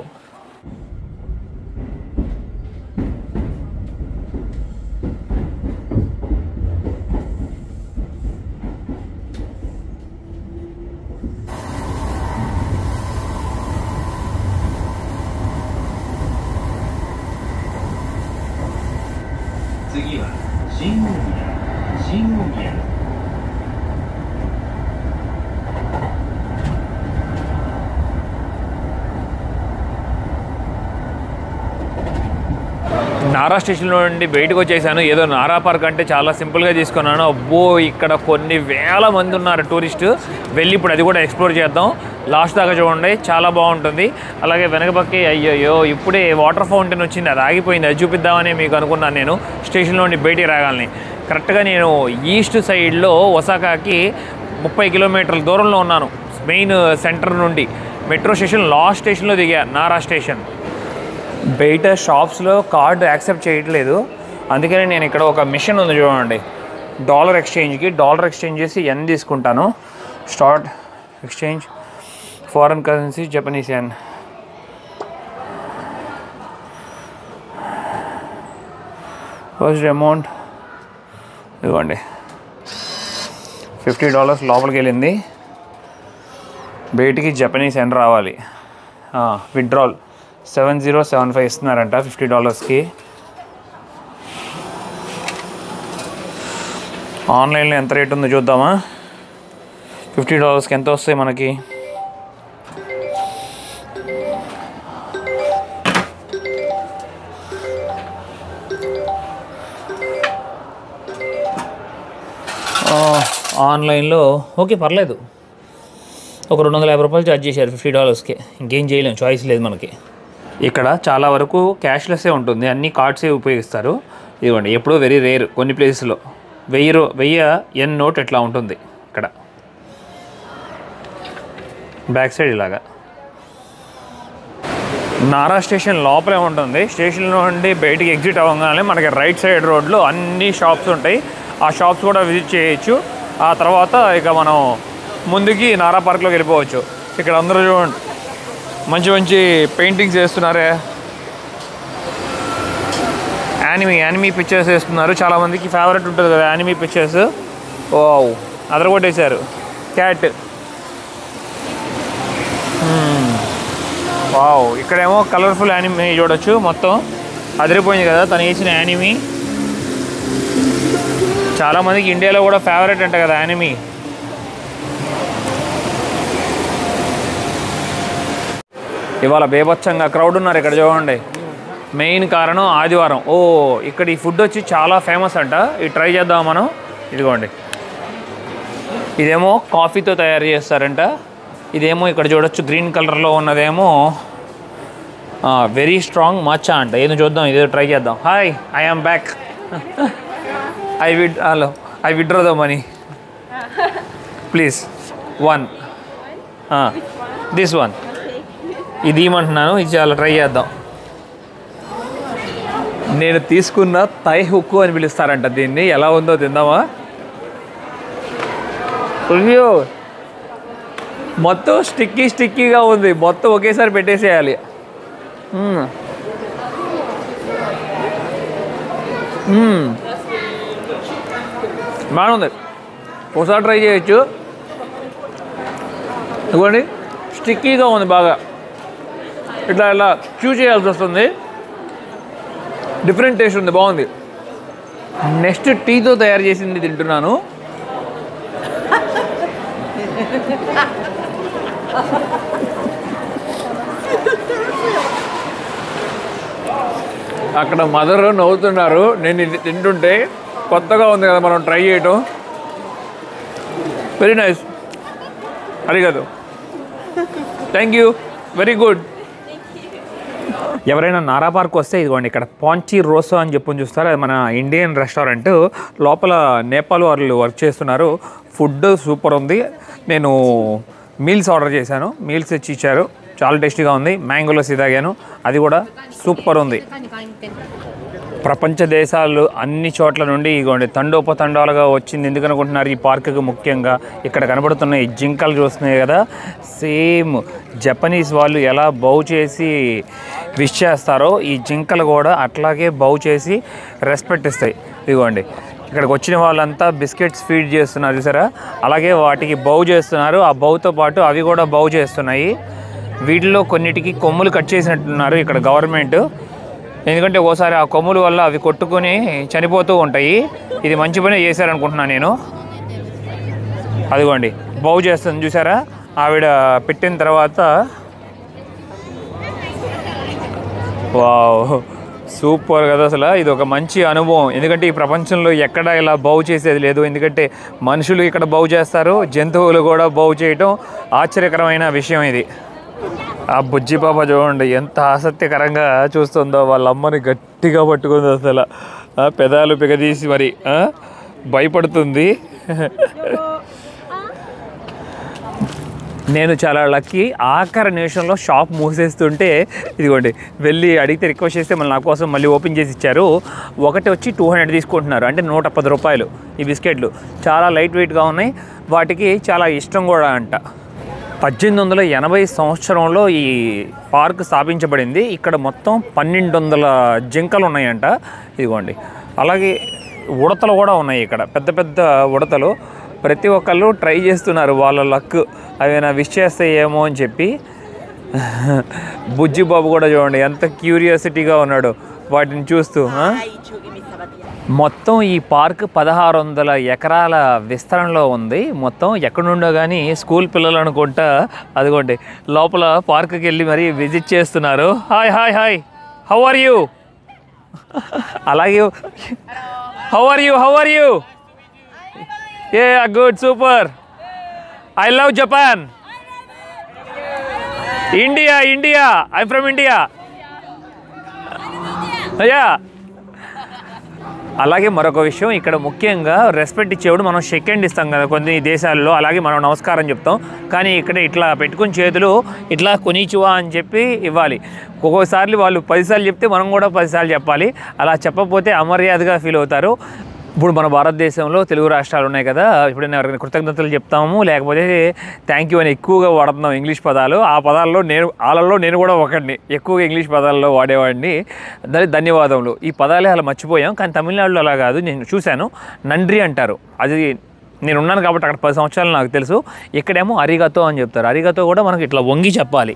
నారా స్టేషన్లో నుండి బయటకు వచ్చేసాను ఏదో నారా పార్క్ అంటే చాలా సింపుల్గా తీసుకున్నాను అబ్బో ఇక్కడ కొన్ని వేల మంది ఉన్నారు టూరిస్ట్ వెళ్ళి ఇప్పుడు అది కూడా ఎక్స్ప్లోర్ చేద్దాం లాస్ట్ దాకా చూడండి చాలా బాగుంటుంది అలాగే వెనక పక్కి అయ్యయ్యో ఇప్పుడే వాటర్ ఫౌంటైన్ వచ్చింది అది ఆగిపోయింది అది చూపిద్దామని మీకు అనుకున్నాను నేను స్టేషన్లో నుండి బయటికి రాగాలని కరెక్ట్గా నేను ఈస్ట్ సైడ్లో ఒసాకాకి ముప్పై కిలోమీటర్ల దూరంలో ఉన్నాను మెయిన్ సెంటర్ నుండి మెట్రో స్టేషన్ లాస్ట్ స్టేషన్లో దిగా నారా స్టేషన్ బయట షాప్స్లో కార్డు యాక్సెప్ట్ చేయట్లేదు అందుకని నేను ఇక్కడ ఒక మిషన్ ఉంది చూడండి డాలర్ ఎక్స్చేంజ్కి డాలర్ ఎక్స్చేంజ్ చేసి ఎన్ తీసుకుంటాను start exchange foreign currency Japanese yen first amount ఇదిగోండి ఫిఫ్టీ డాలర్స్ లోపలికి వెళ్ళింది బయటికి జపనీస్ ఎన్ రావాలి withdrawal seven zero seven five ఇస్తున్నారంట ఫిఫ్టీ డాలర్స్కి ఆన్లైన్లో ఎంత రేట్ ఉందో చూద్దామా ఫిఫ్టీ డాలర్స్కి ఎంత వస్తాయి మనకి ఆ, ఆన్లైన్లో ఓకే పర్లేదు ఒక రెండు వందల యాభై రూపాయలు ఛార్జ్ చేశారు ఫిఫ్టీ డాలర్స్కి ఇంకేం చేయలేం చాయిస్ లేదు మనకి ఇక్కడ చాలా వరకు క్యాష్లెస్సే ఉంటుంది అన్ని కార్డ్సే ఉపయోగిస్తారు ఇదిగోండి ఎప్పుడో వెరీ రేర్ కొన్ని ప్లేసెస్లో వెయ్యి రూ వెయ్యి ఎన్ నోట్ ఇట్లా ఉంటుంది ఇక్కడ బ్యాక్ సైడ్ ఇలాగా నారా స్టేషన్ లోపలే ఉంటుంది స్టేషన్ నుండి బయటికి ఎగ్జిట్ అవ్వగానే మనకి రైట్ సైడ్ రోడ్లో అన్ని షాప్స్ ఉంటాయి ఆ షాప్స్ కూడా విజిట్ చేయొచ్చు ఆ తర్వాత ఇక మనం ముందుకి నారా పార్క్లోకి వెళ్ళిపోవచ్చు ఇక్కడ అందరూ చూడండి మంచి మంచి పెయింటింగ్స్ వేస్తున్నారే యానిమీ యానిమీ పిక్చర్స్ వేస్తున్నారు చాలామందికి ఫేవరెట్ ఉంటుంది కదా యానిమీ పిక్చర్స్ ఓ అదరగొట్టేశారు క్యాట్ వావ్ ఇక్కడేమో కలర్ఫుల్ యానిమీ చూడొచ్చు మొత్తం అదిరిపోయింది కదా తను వేసిన యానిమీ చాలామందికి ఇండియాలో కూడా ఫేవరెట్ అంట కదా యానిమీ ఇవాళ బేభత్సంగా క్రౌడ్ ఉన్నారు ఇక్కడ చూడండి మెయిన్ కారణం ఆదివారం ఓ ఇక్కడ ఈ ఫుడ్ వచ్చి చాలా ఫేమస్ అంట ఇది ట్రై చేద్దాం మనం ఇదిగోండి ఇదేమో కాఫీతో తయారు చేస్తారంట ఇదేమో ఇక్కడ చూడొచ్చు గ్రీన్ కలర్లో ఉన్నదేమో వెరీ స్ట్రాంగ్ మచ్చా అంట ఏదో చూద్దాం ఇదేదో ట్రై చేద్దాం hi I am back I విడ్ hello I withdraw the money please one this one ఇది ఇవ్వమంటున్నాను ఇది చాలా ట్రై చేద్దాం నేను తీసుకున్న తై హుక్కు అని పిలుస్తారంట దీన్ని ఎలా ఉందో తిందామా అయ్యో మొత్తం స్టిక్కీ స్టిక్కీగా ఉంది మొత్తం ఒకేసారి పెట్టేసేయాలి మ్మ్. మ్మ్. బాగుంది ఒకసారి ట్రై చేయొచ్చు ఇదిగోండి స్టిక్కీగా ఉంది బాగా ఇట్లా ఇలా చూ చేయాల్సి వస్తుంది డిఫరెంట్ టేస్ట్ ఉంది బాగుంది నెక్స్ట్ టీతో తయారు చేసింది తింటున్నాను అక్కడ మదర్ నవ్వుతున్నారు నేను ఇది తింటుంటే కొత్తగా ఉంది కదా మనం ట్రై చేయటం వెరీ నైస్ అడిగదు థ్యాంక్ యూ వెరీ గుడ్ ఎవరైనా నారా పార్క్ వస్తే ఇదిగోండి ఇక్కడ పాంచి రోసో అని చెప్పని చూస్తారు అది మన ఇండియన్ రెస్టారెంట్ లోపల నేపాల్ వాళ్ళు వర్క్ చేస్తున్నారు ఫుడ్ సూపర్ ఉంది నేను మీల్స్ ఆర్డర్ చేశాను మీల్స్ తెచ్చి ఇచ్చారు చాలా టేస్టీగా ఉంది మ్యాంగోలో తాగాను అది కూడా సూపర్ ఉంది ప్రపంచ దేశాలు అన్ని చోట్ల నుండి ఇగోండి తండోపతండాలుగా వచ్చింది ఎందుకు అనుకుంటున్నారు ఈ పార్కుకి ముఖ్యంగా ఇక్కడ కనబడుతున్న ఈ జింకలు చూస్తున్నాయి కదా సేమ్ జపనీస్ వాళ్ళు ఎలా బౌ చేసి విష్ చేస్తారో ఈ జింకలు కూడా అట్లాగే బౌ చేసి రెస్పెక్ట్ ఇస్తాయి ఇదిగోండి ఇక్కడికి వచ్చిన వాళ్ళంతా బిస్కెట్స్ ఫీడ్ చేస్తున్నారు చూసారా అలాగే వాటికి బౌ చేస్తున్నారు ఆ బౌతో పాటు అవి కూడా బౌ చేస్తున్నాయి వీటిలో కొన్నిటికి కొమ్ములు కట్ చేసినట్టున్నారు ఇక్కడ గవర్నమెంట్ ఎందుకంటే ఓసారి ఆ కొమ్ముల వల్ల అవి కొట్టుకొని చనిపోతూ ఉంటాయి ఇది మంచి పని చేశారనుకుంటున్నాను నేను అదిగోండి బౌ చేస్తుంది చూసారా ఆవిడ పెట్టిన తర్వాత వావ్ సూపర్ కదా అసలు ఇది ఒక మంచి అనుభవం ఎందుకంటే ఈ ప్రపంచంలో ఎక్కడ ఇలా బౌ చేసేది లేదు ఎందుకంటే మనుషులు ఇక్కడ బౌ చేస్తారు జంతువులు కూడా బౌ చేయటం ఆశ్చర్యకరమైన విషయం ఇది ఆ బుజ్జి పాప చూడండి ఎంత ఆసక్తికరంగా చూస్తుందో వాళ్ళ అమ్మని గట్టిగా పట్టుకుంది అసలు ఆ, పెదాలు పిగదీసి మరి ఆ, భయపడుతుంది నేను చాలా లక్కీ ఆఖరి నిమిషంలో షాప్ మూసేస్తుంటే ఇదిగోండి వెళ్ళి అడిగితే రిక్వెస్ట్ చేస్తే మళ్ళీ నా కోసం మళ్ళీ ఓపెన్ చేసి ఇచ్చారు ఒకటి వచ్చి టూ హండ్రెడ్ తీసుకుంటున్నారు అంటే నూట పది రూపాయలు ఈ బిస్కెట్లు చాలా లైట్ వెయిట్గా ఉన్నాయి వాటికి చాలా ఇష్టం కూడా అంట పద్దెనిమిది వందల ఎనభై సంవత్సరంలో ఈ పార్క్ స్థాపించబడింది ఇక్కడ మొత్తం పన్నెండు వందల జింకలు ఉన్నాయంట ఇదిగోండి అలాగే ఉడతలు కూడా ఉన్నాయి ఇక్కడ పెద్ద పెద్ద ఉడతలు ప్రతి ఒక్కళ్ళు ట్రై చేస్తున్నారు వాళ్ళ లక్ అవి నా విష్ చేస్తే ఏమో అని చెప్పి బుజ్జి బాబు కూడా చూడండి ఎంత క్యూరియాసిటీగా ఉన్నాడు వాటిని చూస్తూ ఆ? మొత్తం ఈ పార్క్ పదహారు వందల ఎకరాల విస్తరణలో ఉంది మొత్తం ఎక్కడి నుండో కానీ స్కూల్ పిల్లలు అనుకుంటా అదిగోండి లోపల పార్క్కి వెళ్ళి మరీ విజిట్ చేస్తున్నారు hi hi hi how are you అలాగే how are you how are you a good super I love Japan India India I from India yeah అలాగే మరొక విషయం ఇక్కడ ముఖ్యంగా రెస్పెక్ట్ ఇచ్చేవాడు మనం సెకండ్ ఇస్తాం కదా కొన్ని దేశాల్లో అలాగే మనం నమస్కారం చెప్తాం కానీ ఇక్కడ ఇట్లా పెట్టుకుని చేతులు ఇట్లా కొనిచువా అని చెప్పి ఇవ్వాలి ఒక్కోసారి వాళ్ళు పదిసార్లు చెప్తే మనం కూడా పదిసార్లు చెప్పాలి అలా చెప్పకపోతే అమర్యాదగా ఫీల్ అవుతారు ఇప్పుడు మన భారతదేశంలో తెలుగు రాష్ట్రాలు ఉన్నాయి కదా ఎప్పుడైనా ఎవరికైనా కృతజ్ఞతలు చెప్తాము లేకపోతే థ్యాంక్ యూ అని ఎక్కువగా వాడుతున్నాం ఇంగ్లీష్ పదాలు ఆ పదాల్లో నేను వాళ్ళల్లో నేను కూడా ఒకడిని ఎక్కువగా ఇంగ్లీష్ పదాల్లో వాడేవాడిని దాని ధన్యవాదములు ఈ పదాలే అలా మర్చిపోయాం కానీ తమిళనాడులో అలా కాదు నేను చూశాను నండ్రి అంటారు అది నేను ఉన్నాను కాబట్టి అక్కడ పది సంవత్సరాలు నాకు తెలుసు ఇక్కడేమో అరిగతో అని చెప్తారు అరిగతో కూడా మనకి ఇట్లా వంగి చెప్పాలి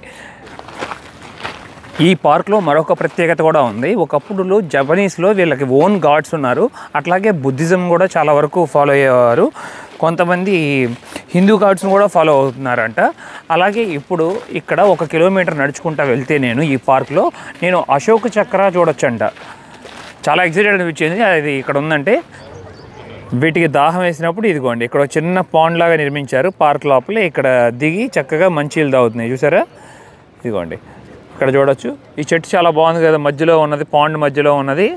ఈ పార్క్లో మరొక ప్రత్యేకత కూడా ఉంది ఒకప్పుడు జపనీస్లో వీళ్ళకి ఓన్ గాడ్స్ ఉన్నారు అట్లాగే బుద్ధిజం కూడా చాలా వరకు ఫాలో అయ్యేవారు కొంతమంది హిందూ గాడ్స్ని కూడా ఫాలో అవుతున్నారంట అలాగే ఇప్పుడు ఇక్కడ ఒక కిలోమీటర్ నడుచుకుంటా వెళ్తే నేను ఈ పార్క్లో నేను అశోక చక్ర చూడొచ్చంట చాలా ఎక్సైటెడ్ అనిపించింది అది ఇక్కడ ఉందంటే వీటికి దాహం వేసినప్పుడు ఇదిగోండి ఇక్కడ ఒక చిన్న పాండ్ లాగా నిర్మించారు పార్క్ లోపల ఇక్కడ దిగి చక్కగా మంచిలు తాగుతున్నాయి చూసారా ఇదిగోండి ఇక్కడ చూడొచ్చు ఈ చెట్టు చాలా బాగుంది కదా మధ్యలో ఉన్నది పాండ్ మధ్యలో ఉన్నది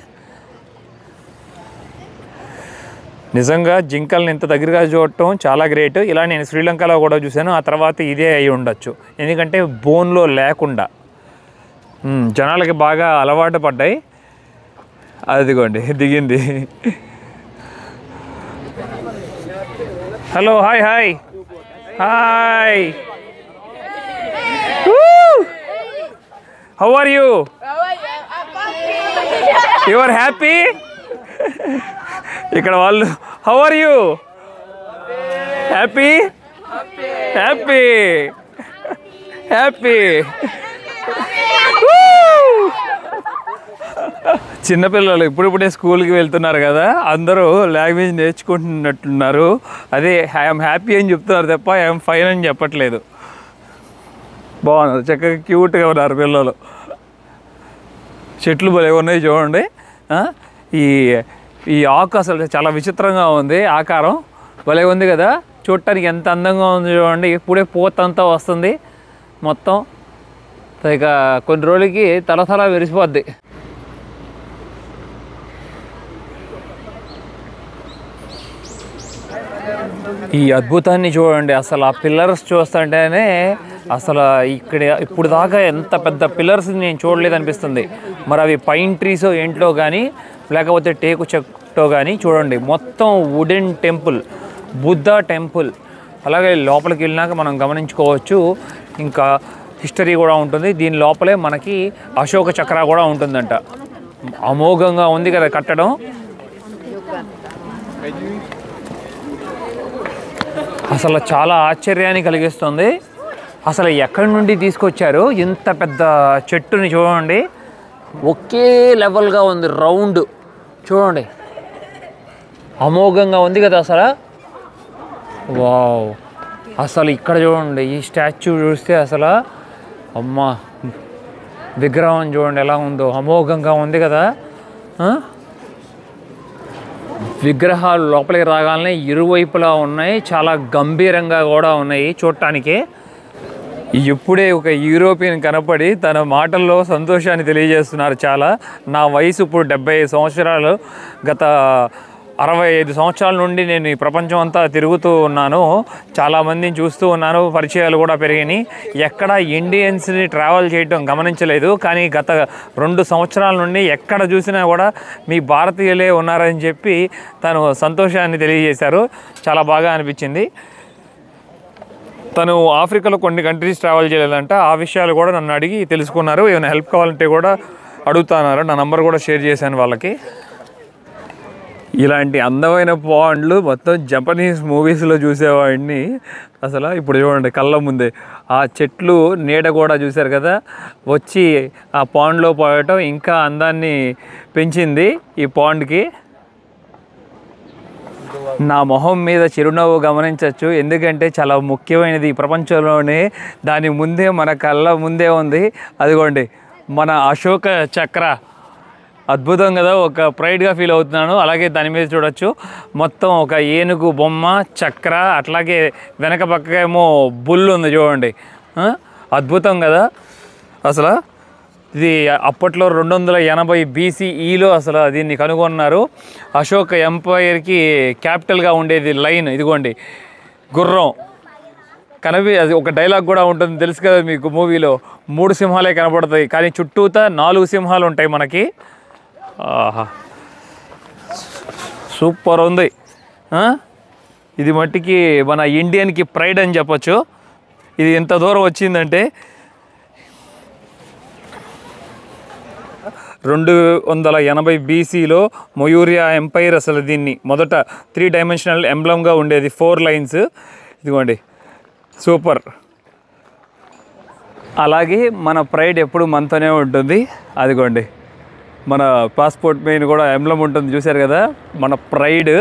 నిజంగా జింకల్ని ఇంత దగ్గరగా చూడటం చాలా గ్రేట్ ఇలా నేను శ్రీలంకలో కూడా చూశాను ఆ తర్వాత ఇదే అయి ఉండొచ్చు ఎందుకంటే బోన్లో లేకుండా మ్, జనాలకి బాగా అలవాటు పడ్డాయి అదిగోండి దిగింది hello hi hi hi how are you you are happy ఇక్కడ వాళ్ళు how are you happy happy happy చిన్నపిల్లలు ఇప్పుడిప్పుడే స్కూల్కి వెళ్తున్నారు కదా అందరూ లాంగ్వేజ్ నేర్చుకుంటున్నట్టున్నారు అదే ఐఎమ్ హ్యాపీ అని చెప్తున్నారు తప్ప ఐఎమ్ ఫైన్ అని చెప్పట్లేదు బాగున్నారు చక్కగా క్యూట్గా ఉన్నారు పిల్లలు చెట్లు భలే ఉన్నాయి చూడండి ఆ, ఈ ఈ ఆకు అసలు చాలా విచిత్రంగా ఉంది ఆకారం భలే ఉంది కదా చూడటానికి ఎంత అందంగా ఉంది చూడండి ఇప్పుడే పూతంతా వస్తుంది మొత్తం ఇక కొన్ని రోజులకి తలతల విరిసిపోద్ది ఈ అద్భుతాన్ని చూడండి అసలు ఆ పిల్లర్స్ చూస్తుంటేనే అసలు ఇక్కడ ఇప్పుడు దాకా ఎంత పెద్ద పిల్లర్స్ నేను చూడలేదు అనిపిస్తుంది మరి అవి పైన్ ట్రీస్ ఏంట్లో కానీ లేకపోతే టేకు చెట్టో కానీ చూడండి మొత్తం వుడెన్ టెంపుల్ బుద్ధ టెంపుల్ అలాగే లోపలికి వెళ్ళినాక మనం గమనించుకోవచ్చు ఇంకా హిస్టరీ కూడా ఉంటుంది దీని లోపలే మనకి అశోక చక్ర కూడా ఉంటుందంట అమోఘంగా ఉంది కదా కట్టడం అసలు చాలా ఆశ్చర్యాన్ని కలిగిస్తుంది అసలు ఎక్కడి నుండి తీసుకొచ్చారు ఇంత పెద్ద చెట్టుని చూడండి ఒకే లెవెల్గా ఉంది రౌండ్ చూడండి అమోఘంగా ఉంది కదా అసలు వావ్ అసలు ఇక్కడ చూడండి ఈ స్టాచ్యూ చూస్తే అసలు అమ్మ విగ్రహం చూడండి ఎలా ఉందో అమోఘంగా ఉంది కదా ఆ? విగ్రహాలు లోపలికి రాగానే ఇరువైపులా ఉన్నాయి చాలా గంభీరంగా కూడా ఉన్నాయి చూడటానికి ఇప్పుడే ఒక యూరోపియన్ కనపడి తన మాటల్లో సంతోషాన్ని తెలియజేస్తున్నారు చాలా నా వయసు ఇప్పుడు డెబ్బై సంవత్సరాలు గత అరవై ఐదు సంవత్సరాల నుండి నేను ఈ ప్రపంచం అంతా తిరుగుతూ ఉన్నాను చాలామందిని చూస్తూ ఉన్నాను పరిచయాలు కూడా పెరిగినాయి ఎక్కడ ఇండియన్స్ని ట్రావెల్ చేయడం గమనించలేదు కానీ గత రెండు సంవత్సరాల నుండి ఎక్కడ చూసినా కూడా మీ భారతీయులే ఉన్నారని చెప్పి తను సంతోషాన్ని తెలియజేశారు చాలా బాగా అనిపించింది తను ఆఫ్రికాలో కొన్ని కంట్రీస్ ట్రావెల్ చేయలేదంట ఆ విషయాలు కూడా నన్ను అడిగి తెలుసుకున్నారు ఏమైనా హెల్ప్ కావాలంటే కూడా అడుగుతున్నారు నా నంబర్ కూడా షేర్ చేశాను వాళ్ళకి ఇలాంటి అందమైన పాండ్లు మొత్తం జపనీస్ మూవీస్లో చూసేవాడిని అసలు ఇప్పుడు చూడండి కళ్ళ ముందే ఆ చెట్లు నీడ కూడా చూశారు కదా వచ్చి ఆ పాండ్లో పోయటం ఇంకా అందాన్ని పెంచింది ఈ పాండ్కి నా మొహం మీద చిరునవ్వు గమనించవచ్చు ఎందుకంటే చాలా ముఖ్యమైనది ఈ ప్రపంచంలోనే దాని ముందే మన కళ్ళ ముందే ఉంది అదిగోండి మన అశోక చక్ర అద్భుతం కదా ఒక ప్రైడ్గా ఫీల్ అవుతున్నాను అలాగే దాని మీద చూడొచ్చు మొత్తం ఒక ఏనుగు బొమ్మ చక్ర అట్లాగే వెనక పక్కకేమో బుల్ ఉంది చూడండి ఆ? అద్భుతం కదా అసలు ఇది అప్పట్లో రెండు వందల ఎనభై బీసీఈలో అసలు దీన్ని కనుగొన్నారు అశోక్ ఎంపైర్కి క్యాపిటల్గా ఉండేది లైన్ ఇదిగోండి గుర్రం కనవి అది ఒక డైలాగ్ కూడా ఉంటుంది తెలుసు కదా మీకు మూవీలో మూడు సింహాలే కనపడతాయి కానీ చుట్టూతా నాలుగు సింహాలు ఉంటాయి మనకి ఆహా సూపర్ ఉంది ఆ? ఇది మట్టికి మన ఇండియన్కి ప్రైడ్ అని చెప్పొచ్చు ఇది ఎంత దూరం వచ్చిందంటే రెండు వందల ఎనభై బీసీలో మయూరియా ఎంపైర్ అసలు దీన్ని మొదట త్రీ డైమెన్షనల్ ఎంబ్లమ్గా ఉండేది ఫోర్ లైన్స్ ఇదిగోండి సూపర్ అలాగే మన ప్రైడ్ ఎప్పుడు మనతోనే ఉంటుంది అదిగోండి మన పాస్పోర్ట్ మెయిన్ కూడా ఎంబ్లం ఉంటుంది చూశారు కదా మన ప్రైడ్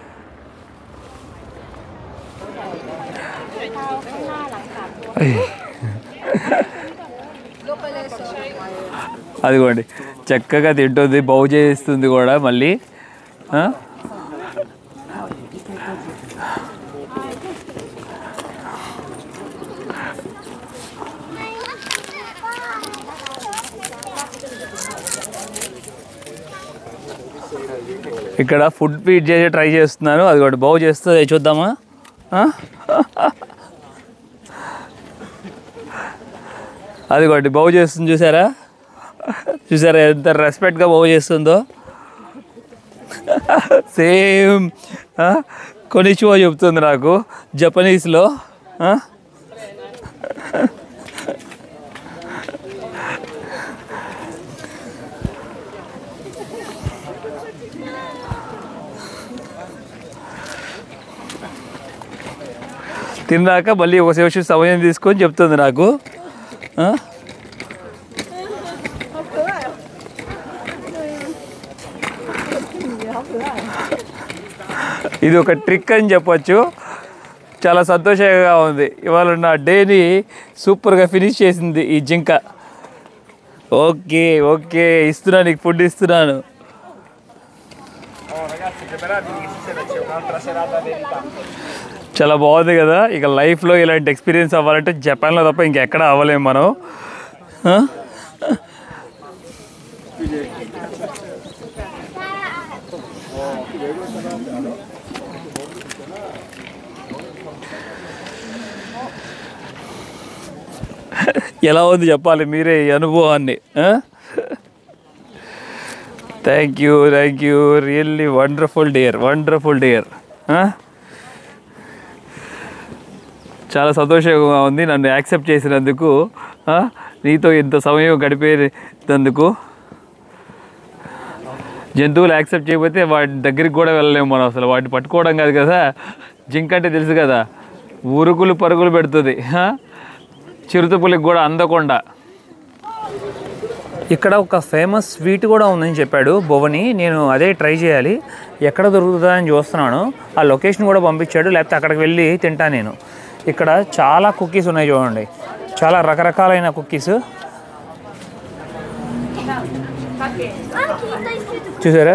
అదిగోండి చక్కగా తింటుంది బౌ చేస్తుంది కూడా మళ్ళీ ఆ? ఇక్కడ ఫుడ్ ఫీడ్ చేసి ట్రై చేస్తున్నాను అది కూడా బాగు చేస్తుంది చూద్దామా ఆ? అది ఒకటి బాగు చేస్తుంది చూసారా చూసారా ఎంత రెస్పెక్ట్గా బాగు చేస్తుందో సేమ్ కొనిచివో చెప్తుంది నాకు జపనీస్లో ఆ? తిన్నాక మళ్ళీ ఒక నిమిషం సమయం తీసుకొని చెప్తుంది నాకు ఆ? ఇది ఒక ట్రిక్ అని చెప్పొచ్చు చాలా సంతోషంగా ఉంది ఇవాళ నా డేని సూపర్గా ఫినిష్ చేసింది ఈ జింక ఓకే ఓకే ఇస్తున్నాను నీకు ఫుడ్ ఇస్తున్నాను చాలా బాగుంది కదా ఇక లైఫ్లో ఇలాంటి ఎక్స్పీరియన్స్ అవ్వాలంటే జపాన్లో తప్ప ఇంకెక్కడ అవ్వలేము మనం ఆ? ఎలా ఉంది చెప్పాలి మీరే ఈ అనుభవాన్ని thank you thank you really wonderful dear wonderful dear చాలా సంతోషంగా ఉంది నన్ను యాక్సెప్ట్ చేసినందుకు ఆ? నీతో ఇంత సమయం గడిపేందుకు జంతువులు యాక్సెప్ట్ చేయకపోతే వాటి దగ్గరికి కూడా వెళ్ళలేము మనం అసలు వాటిని పట్టుకోవడం కాదు కదా జింక్ అంటే తెలుసు కదా ఉరుకులు పరుగులు పెడుతుంది ఆ? చిరుతపులికి కూడా అందకుండా ఇక్కడ ఒక ఫేమస్ స్వీట్ కూడా ఉందని చెప్పాడు భువని నేను అదే ట్రై చేయాలి ఎక్కడ దొరుకుతుందా అని చూస్తున్నాను ఆ లొకేషన్ కూడా పంపించాడు లేకపోతే అక్కడికి వెళ్ళి తింటా నేను ఇక్కడ చాలా కుకీస్ ఉన్నాయి చూడండి చాలా రకరకాలైన కుకీస్ చూసారా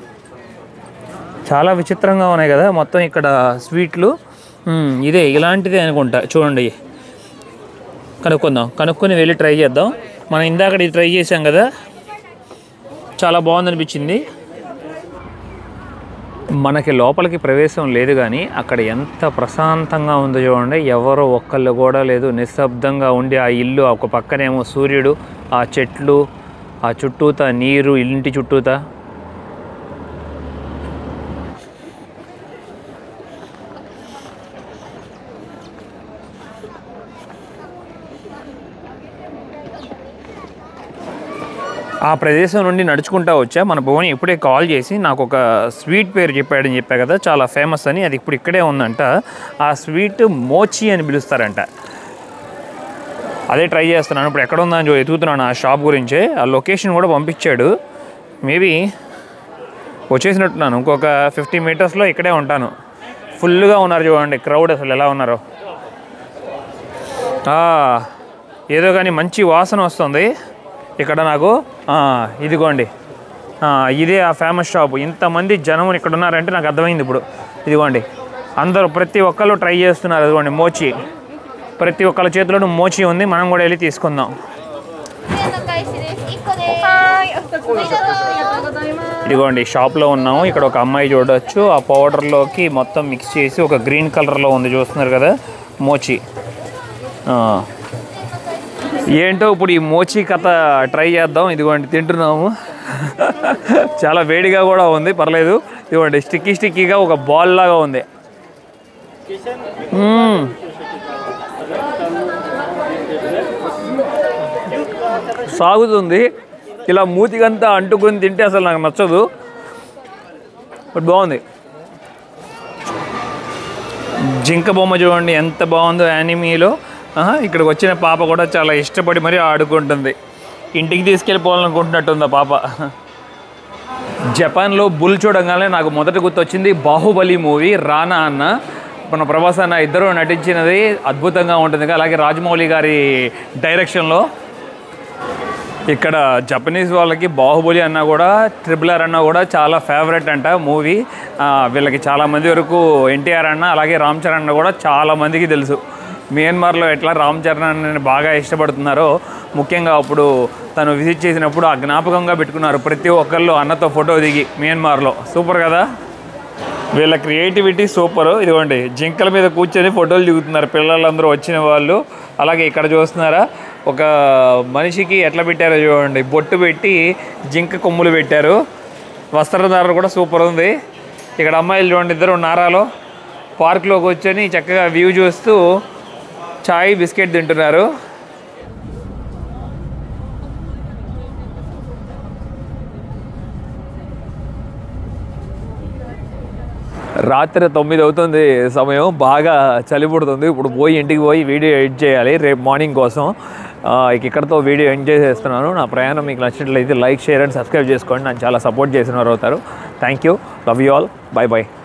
చాలా విచిత్రంగా ఉన్నాయి కదా మొత్తం ఇక్కడ స్వీట్లు మ్మ్, ఇదే ఇలాంటిదే అనుకుంటా చూడండి కనుక్కుందాం కనుక్కొని వెళ్ళి ట్రై చేద్దాం మనం ఇందాక ఇది ట్రై చేసాం కదా చాలా బాగుందనిపించింది మనకి లోపలికి ప్రవేశం లేదు కానీ అక్కడ ఎంత ప్రశాంతంగా ఉందో చూడండి ఎవరో ఒక్కళ్ళు కూడా లేదు నిశ్శబ్దంగా ఉండి ఆ ఇల్లు ఒక పక్కనేమో సూర్యుడు ఆ చెట్లు ఆ చుట్టూత నీరు ఇంటి చుట్టూత ఆ ప్రదేశం నుండి నడుచుకుంటా వచ్చా మన భువని ఇప్పుడే కాల్ చేసి నాకు ఒక స్వీట్ పేరు చెప్పాడని చెప్పా కదా చాలా ఫేమస్ అని అది ఇప్పుడు ఇక్కడే ఉందంట ఆ స్వీట్ మోచి అని పిలుస్తారంట అదే ట్రై చేస్తున్నాను ఇప్పుడు ఎక్కడ ఉందని చూ- ఎతుకుతున్నాను ఆ షాప్ గురించే ఆ లొకేషన్ కూడా పంపించాడు మేబీ వచ్చేసినట్టున్నాను ఇంకొక ఫిఫ్టీ మీటర్స్లో ఇక్కడే ఉంటాను ఫుల్గా ఉన్నారు చూడండి క్రౌడ్ అసలు ఎలా ఉన్నారో ఆ, ఏదో కానీ మంచి వాసన వస్తుంది ఇక్కడ నాకు ఆ, ఇదిగోండి ఆ, ఇదే ఆ ఫేమస్ షాప్ ఇంతమంది జనం ఇక్కడ ఉన్నారంటే నాకు అర్థమైంది ఇప్పుడు ఇదిగోండి అందరూ ప్రతి ఒక్కళ్ళు ట్రై చేస్తున్నారు ఇదిగోండి మోచి ప్రతి ఒక్కళ్ళ చేతిలోనూ మోచి ఉంది మనం కూడా వెళ్ళి తీసుకుందాం お願いしです。 ఇదిగోండి షాప్లో ఉన్నాము ఇక్కడ ఒక అమ్మాయి చూడొచ్చు ఆ పౌడర్లోకి మొత్తం మిక్స్ చేసి ఒక గ్రీన్ కలర్లో ఉంది చూస్తున్నారు కదా మోచి ఆ. ఏంటో ఇప్పుడు ఈ మోచి కథ ట్రై చేద్దాం ఇదిగోండి తింటున్నాము చాలా వేడిగా కూడా ఉంది పర్లేదు ఇదిగోండి స్టిక్కీ స్టిక్కీగా ఒక బాల్ లాగా ఉంది మ్మ్. సాగుతుంది ఇలా మూతికంతా అంటుకొని తింటే అసలు నాకు నచ్చదు బట్ బాగుంది జింక బొమ్మ చూడండి ఎంత బాగుందో యానిమీలో ఆహా, ఇక్కడికి వచ్చిన పాప కూడా చాలా ఇష్టపడి మరీ ఆడుకుంటుంది ఇంటికి తీసుకెళ్ళిపోవాలనుకుంటున్నట్టుంది ఆ పాప జపాన్లో బుల్ చూడగానే నాకు మొదట గుర్తొచ్చింది బాహుబలి మూవీ రానా అన్న మన ప్రభాస్ అన్న ఇద్దరు నటించినది అద్భుతంగా ఉంటుంది అలాగే రాజమౌళి గారి డైరెక్షన్లో ఇక్కడ జపనీస్ వాళ్ళకి బాహుబలి అన్న కూడా ట్రిపుల్ ఆర్ అన్న కూడా చాలా ఫేవరెట్ అంట మూవీ వీళ్ళకి చాలా మంది వరకు ఎన్టీఆర్ అన్న అలాగే రామ్ చరణ్ అన్న కూడా చాలా మందికి తెలుసు మియన్మార్లో ఎట్లా రామ్ చరణ్ అన్నని బాగా ఇష్టపడుతున్నారో ముఖ్యంగా అప్పుడు తను విజిట్ చేసినప్పుడు ఆ జ్ఞాపకంగా పెట్టుకున్నారు ప్రతి ఒక్కళ్ళు అన్నతో ఫోటో దిగి మియన్మార్లో సూపర్ కదా వీళ్ళ క్రియేటివిటీ సూపర్ ఇదిగోండి జింకల మీద కూర్చొని ఫోటోలు దిగుతున్నారు పిల్లలందరూ వచ్చిన వాళ్ళు అలాగే ఇక్కడ చూస్తున్నారా ఒక మనిషికి ఎట్లా పెట్టారో చూడండి బొట్టు పెట్టి జింక కొమ్ములు పెట్టారు వస్త్రధారణ కూడా సూపర్ ఉంది ఇక్కడ అమ్మాయిలు చూడండి ఇద్దరు నారాలో పార్క్లో కూర్చొని చక్కగా వ్యూ చూస్తూ చాయ్ బిస్కెట్ తింటున్నారు రాత్రి తొమ్మిది అవుతుంది సమయం బాగా చలి పుడుతుంది ఇప్పుడు పోయి ఇంటికి పోయి వీడియో ఎడిట్ చేయాలి రేపు మార్నింగ్ కోసం ఆ, ఇక ఇక్కడతో వీడియో ఎంజాయ్ చేస్తున్నాను నా ప్రయాణం మీకు నచ్చినట్లయితే లైక్ షేర్ అండ్ సబ్స్క్రైబ్ చేసుకోండి నన్ను చాలా సపోర్ట్ చేసిన వారు అవుతారు thank you love you all bye bye